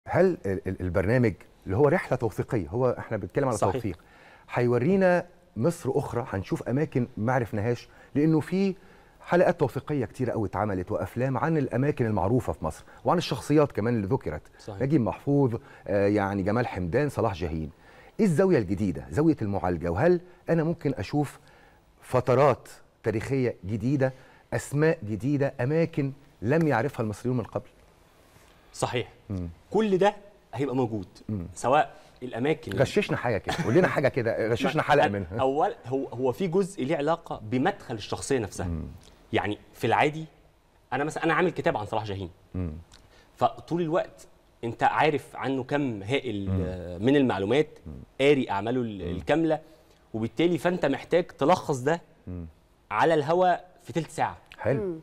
هل ال- ال- البرنامج اللي هو رحله توثيقيه هو احنا بنتكلم على صحيح. توثيق هيورينا مصر اخرى هنشوف اماكن ما عرفناهاش لانه في حلقات توثيقيه كتيره قوي اتعملت وافلام عن الاماكن المعروفه في مصر وعن الشخصيات كمان اللي ذكرت صحيح. نجيب محفوظ آه، يعني جمال حمدان صلاح جاهين ايه الزاويه الجديده زاويه المعالجه وهل انا ممكن اشوف فترات تاريخيه جديده اسماء جديده اماكن لم يعرفها المصريون من قبل صحيح كل ده هيبقى موجود سواء الاماكن غششنا حاجه كده قول لنا حاجه كده غششنا حلقه منها اول هو هو في جزء ليه علاقه بمدخل الشخصيه نفسها يعني في العادي انا مثلا انا عامل كتاب عن صلاح جاهين فطول الوقت انت عارف عنه كم هائل آه، من المعلومات قاري اعماله ال- الكامله وبالتالي فانت محتاج تلخص ده على الهوا في تلت ساعه حلو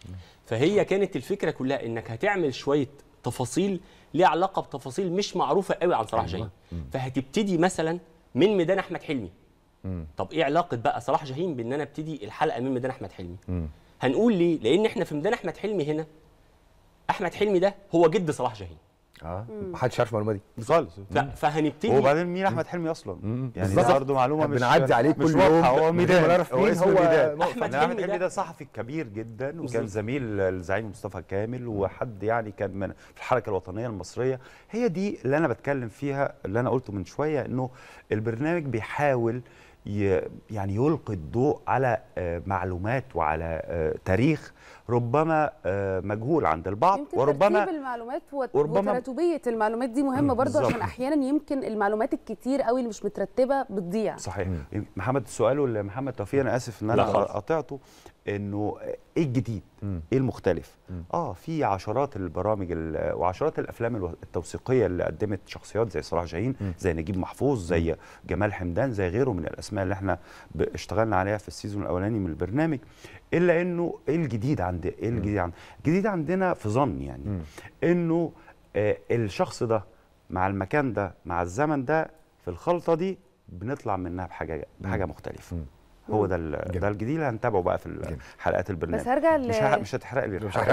فهي كانت الفكره كلها انك هتعمل شويه تفاصيل ليها علاقه بتفاصيل مش معروفه قوي عن صلاح جاهين فهتبتدي مثلا من ميدان احمد حلمي طب ايه علاقه بقى صلاح جاهين بان انا ابتدي الحلقه من ميدان احمد حلمي هنقول ليه لان احنا في ميدان احمد حلمي هنا احمد حلمي ده هو جد صلاح جاهين اه محدش عارف المعلومه دي خالص ف- فهنبتدي وبعدين مين احمد حلمي اصلا يعني بالظبط. دي برضه معلومه مش بنعدي عليه مش كل واضحة. يوم هو من غير ميدان ما نعرف مين اسمه هو ميدان نقطة. أحمد أحمد حلمي حلمي ده ده صحفي كبير جدا وكان بالظبط. زميل الزعيم مصطفى كامل وحد يعني كان من في الحركه الوطنيه المصريه هي دي اللي انا بتكلم فيها اللي انا قلته من شويه انه البرنامج بيحاول ي- يعني يلقي الضوء على آه، معلومات وعلى آه، تاريخ ربما آه، مجهول عند البعض يمكن وربما ترتيب المعلومات وت- وربما- وتراتبيه المعلومات دي مهمه برضه بالظبط. عشان احيانا يمكن المعلومات الكتير قوي اللي مش مترتبه بتضيع صحيح محمد سؤاله لمحمد توفيق انا اسف ان لا انا خالص. قطعته انه ايه الجديد ايه المختلف اه في عشرات البرامج ال- وعشرات الافلام الو- التوثيقيه اللي قدمت شخصيات زي صلاح جاهين زي نجيب محفوظ زي جمال حمدان زي غيره من الاسماء اللي احنا ب- اشتغلنا عليها في السيزون الاولاني من البرنامج الا انه ايه الجديد عند ايه الجديد عند الجديد عندنا في ظني يعني انه آه الشخص ده مع المكان ده مع الزمن ده في الخلطه دي بنطلع منها بحاجه بحاجه مختلفه هو ده ال- جميل. ده الجديد اللي هنتابعه بقى في حلقات البرنامج بس هرجع ل- مش ه- مش هتحرق لي مش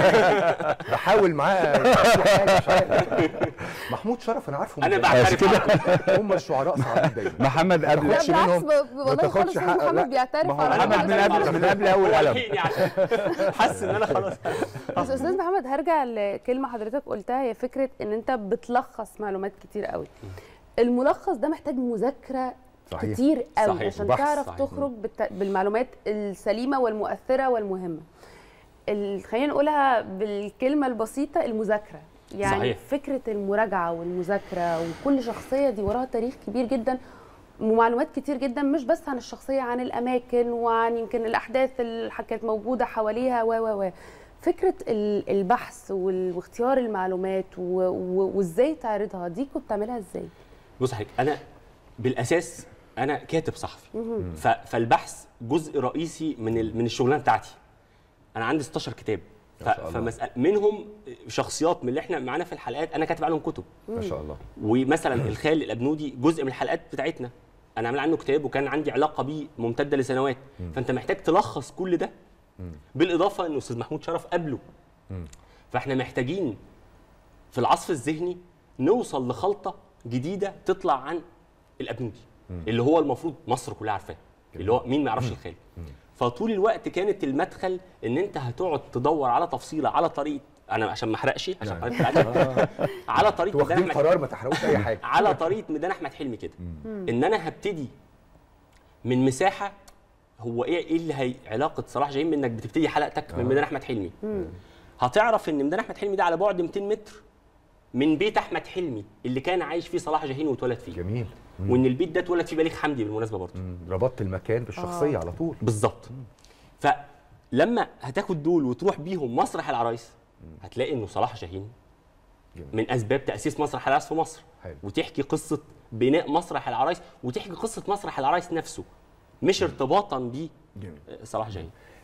بحاول معاه يحكي حاجة مش عارف. محمود شرف انا عارفه انا من بعترف زمان. هم الشعراء صعبين دايما محمد لا، قبل تاخدش لا منهم، بالعكس ب- ما والله تاخدش خالص حق- محمد لا، بيعترف ما هو على محمد كل من حاجة. قبل من قبل اول قلم لحقني عشان حاسس ان انا خلاص بس استاذ محمد هرجع لكلمه حضرتك قلتها هي فكره ان انت بتلخص معلومات كتير قوي الملخص ده محتاج مذاكره صحيح. كتير قوي صحيح. عشان وبحث. تعرف صحيح. تخرج بالت... بالمعلومات السليمه والمؤثره والمهمه ال- خلينا نقولها بالكلمه البسيطه المذاكره يعني صحيح. فكره المراجعه والمذاكره وكل شخصيه دي وراها تاريخ كبير جدا ومعلومات كتير جدا مش بس عن الشخصيه عن الاماكن وعن يمكن الاحداث اللي كانت موجوده حواليها و و و فكره ال- البحث وال- واختيار المعلومات و- و- وازاي تعرضها دي كنت بتعملها ازاي بص حضرتك انا بالاساس انا كاتب صحفي ف- فالبحث جزء رئيسي من ال- من الشغلانه بتاعتي انا عندي 16 كتاب ف- ما شاء الله. فمسألة منهم شخصيات من اللي احنا معانا في الحلقات انا كاتب عنهم كتب ما شاء الله ومثلا الخال الابنودي جزء من الحلقات بتاعتنا انا عامل عنه كتاب وكان عندي علاقه بيه ممتده لسنوات فانت محتاج تلخص كل ده بالاضافه ان استاذ محمود شرف قبله فاحنا محتاجين في العصف الذهني نوصل لخلطه جديده تطلع عن الابنودي اللي هو المفروض مصر كلها عارفاه اللي هو مين ما يعرفش الخال فطول الوقت كانت المدخل ان انت هتقعد تدور على تفصيله على طريقه انا عشان ما احرقش عشان نعم. حضرتك بتاعتك. على طريقه انتوا ميدان واخدين أحمد قرار ما تحرقوش اي حاجه على طريقه ميدان احمد حلمي كده ان انا هبتدي من مساحه هو ايه ايه اللي هي علاقه صلاح جاهين بانك بتبتدي حلقتك من ميدان احمد حلمي هتعرف ان ميدان احمد حلمي ده على بعد 200 متر من بيت احمد حلمي اللي كان عايش فيه صلاح جاهين واتولد فيه جميل وان البيت ده اتولد فيه بليغ حمدي بالمناسبه برضه مم. ربطت المكان بالشخصيه على طول بالظبط فلما هتاخد دول وتروح بيهم مسرح العرايس هتلاقي انه صلاح جاهين جميل. من اسباب تاسيس مسرح العرايس في مصر حلو. وتحكي قصه بناء مسرح العرايس وتحكي قصه مسرح العرايس نفسه مش ارتباطا جميل. بصلاح جاهين